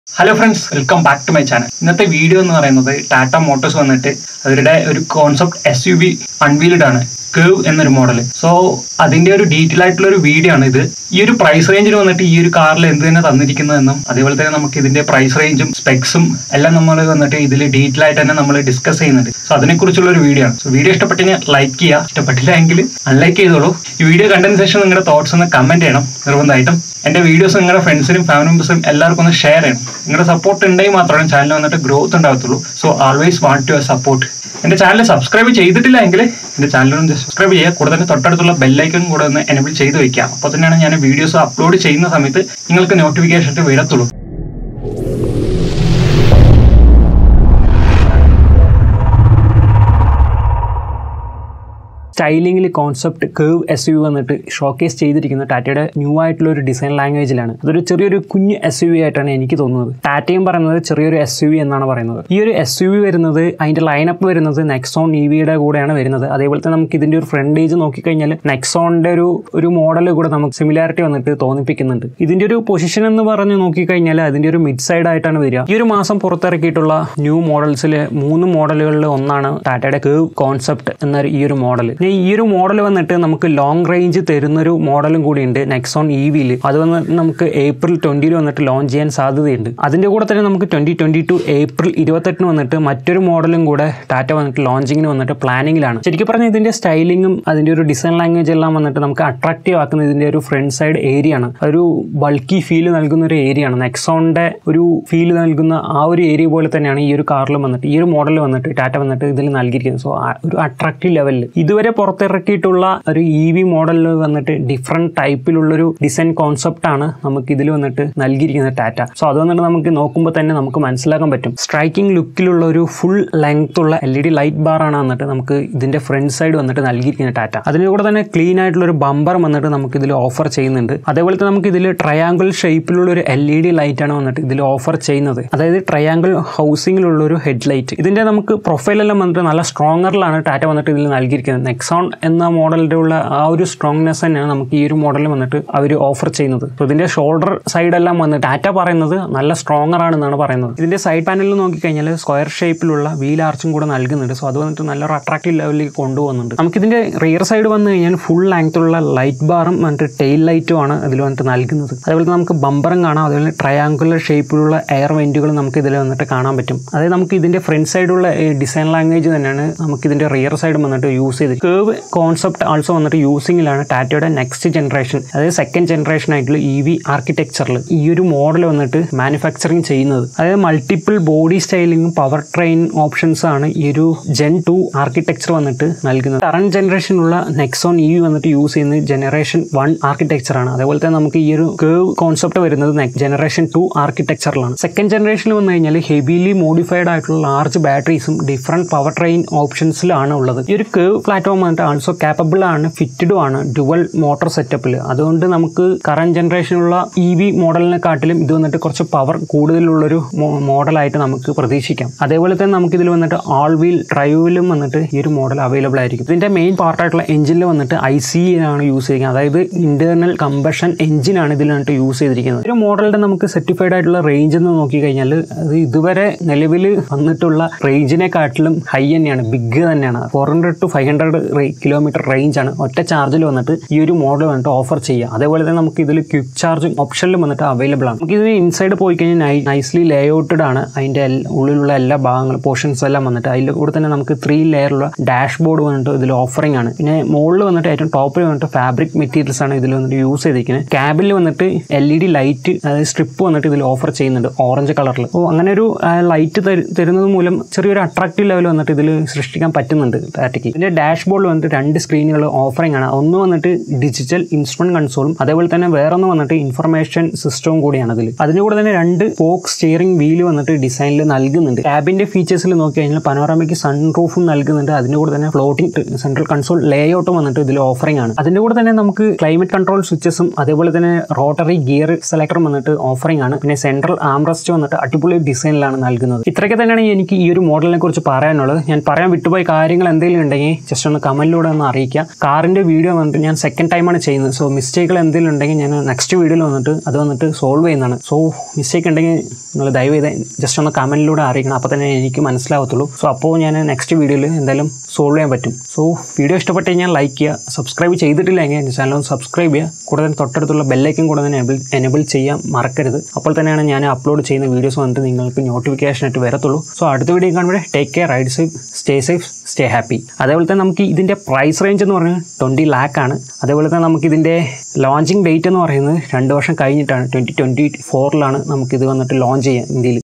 hello friends welcome back to my channel ഇന്നത്തെ video എന്ന് പറയുന്നത് ടാറ്റ മോട്ടോഴ്സ് വന്നിട്ട് അവരുടെ ഒരു concept S U V unveiled ആണ് കേവ് എന്നൊരു മോഡൽ സോ അതിന്റെ ഒരു ഡീറ്റെയിൽ ആയിട്ടുള്ള ഒരു വീഡിയോ ആണ് ഇത് ഈ ഒരു പ്രൈസ് റേഞ്ചിൽ വന്നിട്ട് ഈ ഒരു കാറിൽ എന്ത് തന്നെ തന്നിരിക്കുന്നതെന്നും അതേപോലെ തന്നെ നമുക്ക് ഇതിന്റെ പ്രൈസ് റേഞ്ചും സ്പെക്സും എല്ലാം നമ്മൾ വന്നിട്ട് ഇതിൽ ഡീറ്റെയിൽ ആയിട്ട് തന്നെ നമ്മൾ ഡിസ്കസ് ചെയ്യുന്നുണ്ട് സോ അതിനെക്കുറിച്ചുള്ള ഒരു വീഡിയോ ആണ് സോ വീഡിയോ ഇഷ്ടപ്പെട്ടെങ്കിൽ ലൈക്ക് ചെയ്യുക ഇഷ്ടപ്പെട്ടില്ല എങ്കിൽ അൺലൈക്ക് ചെയ്തോളൂ ഈ വീഡിയോ കണ്ടതിന് ശേഷം നിങ്ങളുടെ തോട്ട്സ് ഒന്ന് കമന്റ് ചെയ്യണം നിർബന്ധമായിട്ടും എന്റെ വീഡിയോസ് നിങ്ങളുടെ ഫ്രണ്ട്സിനും ഫാമിലി മെമ്പേഴ്സിനും എല്ലാവർക്കും ഒന്ന് ഷെയർ ചെയ്യണം നിങ്ങളുടെ സപ്പോർട്ട് ഉണ്ടെങ്കിൽ മാത്രമേ ചാനൽ വന്നിട്ട് ഗ്രോത്ത് ഉണ്ടാകത്തുള്ളൂ so always want your support എന്റെ ചാനൽ സബ്സ്ക്രൈബ് ചെയ്തിട്ടില്ല എങ്കിൽ എന്റെ ചാനൽ ഒന്ന് സബ്സ്ക്രൈബ് ചെയ്യുക കൂടെ തന്നെ തൊട്ടടുത്തുള്ള ബെല്ലൈക്കൺ കൂടെ ഒന്ന് എനബിൾ ചെയ്ത് വെക്കുക അപ്പോൾ തന്നെയാണ് ഞാൻ വീഡിയോസ് അപ്ലോഡ് ചെയ്യുന്ന സമയത്ത് നിങ്ങൾക്ക് നോട്ടിഫിക്കേഷൻ വരത്തുള്ളൂ സ്റ്റൈലിംഗിൽ കോൺസെപ്റ്റ് കേവ് എസ് യു വന്നിട്ട് ഷോക്കേസ് ചെയ്തിരിക്കുന്ന ടാറ്റയുടെ ന്യൂ ആയിട്ടുള്ള ഒരു ഡിസൈൻ ലാംഗ്വേജിലാണ് അതൊരു ചെറിയൊരു കുഞ്ഞ് എസ് യു വി ആയിട്ടാണ് എനിക്ക് തോന്നുന്നത് ടാറ്റയും പറയുന്നത് ചെറിയൊരു എസ് യു വി എന്നാണ് പറയുന്നത് ഈ ഒരു എസ് യു വി വരുന്നത് അതിന്റെ ലൈനപ്പ് വരുന്നത് നെക്സോൺ ഇ വിയുടെ കൂടെയാണ് വരുന്നത് അതേപോലെ തന്നെ നമുക്ക് ഇതിന്റെ ഒരു ഫ്രണ്ടേജ് നോക്കിക്കഴിഞ്ഞാൽ നെക്സോണിന്റെ ഒരു ഒരു മോഡൽ കൂടെ നമുക്ക് സിമിലാരിറ്റി വന്നിട്ട് തോന്നിപ്പിക്കുന്നുണ്ട് ഇതിന്റെ ഒരു പൊസിഷൻ എന്ന് പറഞ്ഞ് നോക്കിക്കഴിഞ്ഞാൽ അതിന്റെ ഒരു മിഡ് സൈഡ് ആയിട്ടാണ് വരിക ഈ ഒരു മാസം പുറത്തിറക്കിയിട്ടുള്ള ന്യൂ മോഡൽസിലെ മൂന്ന് മോഡലുകളിൽ ഒന്നാണ് ടാറ്റയുടെ കേവ് കോൺസെപ്റ്റ് എന്ന ഈ ഒരു മോഡൽ പിന്നെ ഈ ഒരു മോഡൽ വന്നിട്ട് നമുക്ക് ലോങ് റേഞ്ച് തരുന്നൊരു മോഡലും കൂടിയുണ്ട് നെക്സോൺ ഇ വിയിൽ അത് വന്ന് നമുക്ക് ഏപ്രിൽ ട്വന്റിയിൽ വന്നിട്ട് ലോഞ്ച് ചെയ്യാൻ സാധ്യതയുണ്ട് അതിന്റെ കൂടെ തന്നെ നമുക്ക് ട്വന്റി ട്വന്റി ടു ഏപ്രിൽ ഇരുപത്തെട്ടിന് വന്നിട്ട് മറ്റൊരു മോഡലും കൂടെ ടാറ്റ വന്നിട്ട് ലോഞ്ചിങ്ങിന് വന്നിട്ട് പ്ലാനിങ്ങിലാണ് ശരിക്കും പറഞ്ഞാൽ ഇതിന്റെ സ്റ്റൈലിങ്ങും അതിന്റെ ഒരു ഡിസൈൻ ലാംഗ്വേജ് എല്ലാം വന്നിട്ട് നമുക്ക് അട്രാക്റ്റീവ് ആക്കുന്ന ഇതിന്റെ ഒരു ഫ്രണ്ട് സൈഡ് ഏരിയ ആണ് ഒരു ബൾക്കി ഫീൽ നൽകുന്ന ഒരു ഏരിയ ആണ് നെക്സോണിന്റെ ഒരു ഫീൽ നൽകുന്ന ആ ഒരു ഏരിയ പോലെ തന്നെയാണ് ഈ ഒരു കാറിൽ വന്നിട്ട് ഈ ഒരു മോഡൽ വന്നിട്ട് ടാറ്റ വന്നിട്ട് ഇതിൽ നൽകിയിരിക്കുന്നത് സോ ഒരു അട്രാക്റ്റീവ് ലെവലിൽ ഇതുവരെ പുറത്തിറക്കിയിട്ടുള്ള ഒരു ഇ വി മോഡലിൽ വന്നിട്ട് ഡിഫറെന്റ് ടൈപ്പിലുള്ളൊരു ഡിസൈൻ കോൺസെപ്റ്റ് ആണ് നമുക്ക് ഇതിൽ വന്നിട്ട് നൽകിയിരിക്കുന്നത് ടാറ്റ സോ അത് വന്നിട്ട് നമുക്ക് നോക്കുമ്പോൾ തന്നെ നമുക്ക് മനസ്സിലാക്കാൻ പറ്റും സ്ട്രൈക്കിംഗ് ലുക്കിലുള്ള ഒരു ഫുൾ ലെങ്ത് ഉള്ള L E D light bar ആണ് വന്നിട്ട് നമുക്ക് ഇതിന്റെ ഫ്രണ്ട് സൈഡ് വന്നിട്ട് നൽകിയിരിക്കുന്നത് ടാറ്റ അതിന് കൂടെ തന്നെ ക്ലീൻ ആയിട്ടുള്ള ഒരു ബമ്പർ വന്നിട്ട് നമുക്ക് ഇതിൽ ഓഫർ ചെയ്യുന്നുണ്ട് അതേപോലെ തന്നെ നമുക്ക് ഇതിൽ ട്രയാങ്കിൾ ഷേപ്പിലുള്ള ഒരു എൽ ഇ ഡി ലൈറ്റ് ആണ് വന്നിട്ട് ഇതിൽ ഓഫർ ചെയ്യുന്നത് അതായത് ട്രയാങ്കിൾ ഹൗസിംഗിലുള്ള ഒരു ഹെഡ് ലൈറ്റ് ഇതിന്റെ നമുക്ക് പ്രൊഫൈലെല്ലാം വന്നിട്ട് നല്ല സ്ട്രോങ്ങറിലാണ് ടാറ്റ വന്നിട്ട് ഇതിൽ നൽകിയിരിക്കുന്നത് നെക്സോൺ എന്ന മോഡലിന്റെ ഉള്ള ആ ഒരു സ്ട്രോങ്നെസ് തന്നെയാണ് നമുക്ക് ഈ ഒരു മോഡലിൽ വന്നിട്ട് അവർ ഓഫർ ചെയ്യുന്നത് അപ്പോൾ ഇതിന്റെ ഷോൾഡർ സൈഡെല്ലാം വന്ന് ടാറ്റ പറയുന്നത് നല്ല സ്ട്രോങ്ങർ ആണെന്നാണ് പറയുന്നത് ഇതിന്റെ സൈഡ് പാനലിൽ നോക്കിക്കഴിഞ്ഞാൽ സ്ക്വയർ ഷേപ്പിലുള്ള വീൽ ആർച്ചും കൂടെ നൽകുന്നുണ്ട് സോ അത് വന്നിട്ട് നല്ലൊരു അട്രാക്റ്റീവ് ലെവലിലേക്ക് കൊണ്ടുപോകുന്നുണ്ട് നമുക്കിതിന്റെ റിയർ സൈഡ് വന്നു കഴിഞ്ഞാൽ ഫുൾ ലെങ്ത്തുള്ള ലൈറ്റ് ബാറും വന്നിട്ട് ടെയിൽ ലൈറ്റും ആണ് ഇതിൽ വന്നിട്ട് നൽകുന്നത് അതേപോലെ നമുക്ക് ബമ്പറും കാണാം അതുപോലെ ട്രയാങ്കുലർ ഷേപ്പിലുള്ള എയർ വെന്റുകൾ നമുക്ക് ഇതിൽ വന്നിട്ട് കാണാൻ പറ്റും അതായത് നമുക്ക് ഇതിന്റെ ഫ്രണ്ട് സൈഡുള്ള ഡിസൈൻ ലാംഗ്വേജ് തന്നെയാണ് നമുക്ക് ഇതിന്റെ റിയർ സൈഡ് വന്നിട്ട് യൂസ് ചെയ്ത് കേവ് കോൺസെപ്റ്റ് ആൾസോ വന്നിട്ട് യൂസിങ്ങിലാണ് ടാറ്റയുടെ നെക്സ്റ്റ് ജനറേഷൻ അതായത് സെക്കൻഡ് ജനറേഷൻ ആയിട്ടുള്ള ഇ വി ആർക്കിടെക്ചറിൽ ഈ ഒരു മോഡൽ വന്നിട്ട് മാനുഫാക്ചറിങ് ചെയ്യുന്നത് അതായത് മൾട്ടിപ്പിൾ ബോഡി സ്റ്റൈലിംഗും പവർ ട്രെയിൻ ഓപ്ഷൻസ് ആണ് ഈ ഒരു ജെൻ ടു ആർക്കിടെക്ചർ വന്നിട്ട് നൽകുന്നത് കറണ്ട് ജനറേഷനുള്ള നെക്സോൺ ഇ വി വന്നിട്ട് യൂസ് ചെയ്യുന്നത് ജനറേഷൻ വൺ ആർക്കിടെക്ചർ ആണ് അതേപോലെ തന്നെ നമുക്ക് ഈ ഒരു കേവ് കോൺസെപ്റ്റ് വരുന്നത് ജനറേഷൻ ടു ആർക്കിടെക്ചറിലാണ് സെക്കൻഡ് ജനറേഷനിൽ വന്നു കഴിഞ്ഞാൽ ഹെവിലി മോഡിഫൈഡ് ആയിട്ടുള്ള ലാർജ് ബാറ്ററീസും ഡിഫറെന്റ് പവർ ട്രെയിൻ ഓപ്ഷൻസിലാണ് ഉള്ളത് ഈ ഒരു കേവ് പ്ലാറ്റ്ഫോം വന്നിട്ട് ആൾസോ കാപ്പബിൾ ആണ് ഫിറ്റഡും ആണ് ഡുവൽ മോട്ടോർ സെറ്റപ്പിൽ അതുകൊണ്ട് നമുക്ക് കറന്റ് ജനറേഷനുള്ള ഇ വി മോഡലിനെക്കാട്ടിലും ഇത് വന്നിട്ട് കുറച്ച് പവർ കൂടുതലുള്ളൊരു മോഡലായിട്ട് നമുക്ക് പ്രതീക്ഷിക്കാം അതേപോലെ തന്നെ നമുക്ക് ഇതിൽ വന്നിട്ട് ആൾ വീൽ ഡ്രൈവിലും വന്നിട്ട് ഈ ഒരു മോഡൽ അവൈലബിൾ ആയിരിക്കും ഇതിന്റെ മെയിൻ പാർട്ടായിട്ടുള്ള എഞ്ചിനിൽ വന്നിട്ട് ഐ സി ആണ് യൂസ് ചെയ്യുന്നത് അതായത് ഇന്റേണൽ കമ്പഷൻ എഞ്ചിനാണ് ഇതിൽ വന്നിട്ട് യൂസ് ചെയ്തിരിക്കുന്നത് ഒരു മോഡലിന്റെ നമുക്ക് സർട്ടിഫൈഡ് ആയിട്ടുള്ള റേഞ്ച് എന്ന് നോക്കി കഴിഞ്ഞാൽ അത് ഇതുവരെ നിലവിൽ വന്നിട്ടുള്ള റേഞ്ചിനെക്കാട്ടിലും ഹൈ തന്നെയാണ് ബിഗ് തന്നെയാണ് four hundred to five hundred kilometre range ആണ് ഒറ്റ ചാർജിൽ വന്നിട്ട് ഈ ഒരു മോഡൽ വന്നിട്ട് ഓഫർ ചെയ്യാം അതേപോലെ തന്നെ നമുക്ക് ഇതിൽ ക്വിക്ക് ചാർജും ഓപ്ഷനിലും വന്നിട്ട് അവൈലബിൾ ആണ് നമുക്ക് ഇത് ഇൻസൈഡ് പോയി കഴിഞ്ഞാൽ നൈസ്ലി ലേഔട്ടഡ് ആണ് അതിന്റെ എൽ- ഉള്ളിലുള്ള എല്ലാ ഭാഗങ്ങളും പോർഷൻസ് എല്ലാം വന്നിട്ട് അതിൽ കൂടെ തന്നെ നമുക്ക് ത്രീ ലെയറുള്ള ഡാഷ് ബോർഡ് വന്നിട്ട് ഇതിൽ ഓഫറിംഗ് ആണ് പിന്നെ മുകളിൽ വന്നിട്ട് ഏറ്റവും ടോപ്പിൽ വന്നിട്ട് ഫാബ്രിക് മെറ്റീരിയൽസ് ആണ് ഇതിൽ വന്നിട്ട് യൂസ് ചെയ്തിരിക്കുന്നത് ക്യാബിൽ വന്നിട്ട് എൽ ഇ ഡി ലൈറ്റ് അതായത് സ്ട്രിപ്പ് വന്നിട്ട് ഇതിൽ ഓഫർ ചെയ്യുന്നുണ്ട് ഓറഞ്ച് കളറിൽ അപ്പോൾ അങ്ങനെ ഒരു ലൈറ്റ് തരുന്നത് മൂലം ചെറിയൊരു അട്രാക്റ്റീവ് ലെവൽ വന്നിട്ട് ഇതിൽ സൃഷ്ടിക്കാൻ പറ്റുന്നുണ്ട് ടാറ്റയ്ക്ക് ഇതിന്റെ ഡാഷ് ബോർഡിൽ വന്നിട്ട് രണ്ട് സ്ക്രീനുകൾ ഓഫറിംഗ് ആണ് ഒന്ന് വന്നിട്ട് ഡിജിറ്റൽ ഇൻസ്ട്രുമെന്റ് കൺസോളും അതേപോലെ തന്നെ വേറൊന്ന് വന്നിട്ട് ഇൻഫർമേഷൻ സിസ്റ്റവും കൂടിയാണ് അതിൽ അതിന്റെ കൂടെ തന്നെ രണ്ട് ഫോക്ക് സ്റ്റിയറിംഗ് വീല് വന്നിട്ട് ഡിസൈനിൽ നൽകുന്നുണ്ട് ക്യാബിന്റെ ഫീച്ചേഴ്സിൽ നോക്കി കഴിഞ്ഞാൽ പനോറാമയ്ക്ക് സൺ റൂഫും നൽകുന്നുണ്ട് അതിന്റെ കൂടെ തന്നെ ഫ്ലോട്ടിംഗ് സെൻട്രൽ കൺസോൾ ലേ ഔട്ടും വന്നിട്ട് ഇതിൽ ഓഫറിംഗ് ആണ് അതിന്റെ കൂടെ തന്നെ നമുക്ക് ക്ലൈമറ്റ് കൺട്രോൾ സ്വിച്ചസും അതേപോലെ തന്നെ റോട്ടറി ഗിയർ സെലക്ടറും വന്നിട്ട് ഓഫറിംഗ് ആണ് പിന്നെ സെൻട്രൽ ആംറസ്റ്റ് വന്നിട്ട് അടിപൊളി ഡിസൈനിലാണ് നൽകുന്നത് ഇത്രയൊക്കെ തന്നെയാണ് എനിക്ക് ഈ ഒരു മോഡലിനെ കുറിച്ച് പറയാനുള്ളത് ഞാൻ പറയാൻ വിട്ടുപോയ കാര്യങ്ങൾ എന്തെങ്കിലും ഉണ്ടെങ്കിൽ ജസ്റ്റ് ഒന്ന് കമൻറ്റിലൂടെ ഒന്ന് അറിയിക്കുക കാറിൻ്റെ വീഡിയോ വന്നിട്ട് ഞാൻ സെക്കൻഡ് ടൈമാണ് ചെയ്യുന്നത് സോ മിസ്റ്റേക്കുകൾ എന്തെങ്കിലും ഉണ്ടെങ്കിൽ ഞാൻ നെക്സ്റ്റ് വീഡിയോയിൽ വന്നിട്ട് അത് വന്നിട്ട് സോൾവ് ചെയ്യുന്നതാണ് സോ മിസ്റ്റേക്ക് ഉണ്ടെങ്കിൽ നിങ്ങൾ ദയവ് ചെയ്ത് ജസ്റ്റ് ഒന്ന് കമൻറ്റിലൂടെ അറിയിക്കണം അപ്പോൾ തന്നെ എനിക്ക് മനസ്സിലാവത്തുള്ളൂ സോ അപ്പോൾ ഞാൻ നെക്സ്റ്റ് വീഡിയോയിൽ എന്തായാലും സോൾവ് ചെയ്യാൻ പറ്റും സോ വീഡിയോ ഇഷ്ടപ്പെട്ട് കഴിഞ്ഞാൽ ലൈക്ക് ചെയ്യുക സബ്സ്ക്രൈബ് ചെയ്തിട്ടില്ലെങ്കിൽ എൻ്റെ ചാനൽ ഒന്ന് സബ്സ്ക്രൈബ് ചെയ്യുക കൂടുതൽ തൊട്ടടുത്തുള്ള ബെല്ലൈക്കും കൂടെ തന്നെ എനബിൾ എനബിൾ ചെയ്യാൻ മറക്കരുത് അപ്പോൾ തന്നെയാണ് ഞാൻ അപ്ലോഡ് ചെയ്യുന്ന വീഡിയോസ് വന്നിട്ട് നിങ്ങൾക്ക് നോട്ടിഫിക്കേഷൻ ആയിട്ട് വരത്തുള്ളൂ സോ അടുത്ത വീഡിയോ കാണുമ്പോൾ take care ride safe stay safe stay happy അതേപോലെ തന്നെ നമുക്ക് ഇതിൻ്റെ പ്രൈസ് റേഞ്ച് എന്ന് പറഞ്ഞാൽ ട്വൻറ്റി ലാക്ക് ആണ് അതേപോലെ തന്നെ നമുക്ക് ഇതിൻ്റെ ലോഞ്ചിങ് ഡേറ്റ് എന്ന് പറയുന്നത് രണ്ട് വർഷം കഴിഞ്ഞിട്ടാണ് ട്വൻറ്റി ട്വൻറ്റി ഫോറിലാണ് നമുക്കിത് വന്നിട്ട് ലോഞ്ച് ചെയ്യാൻ ഇന്ത്യയിൽ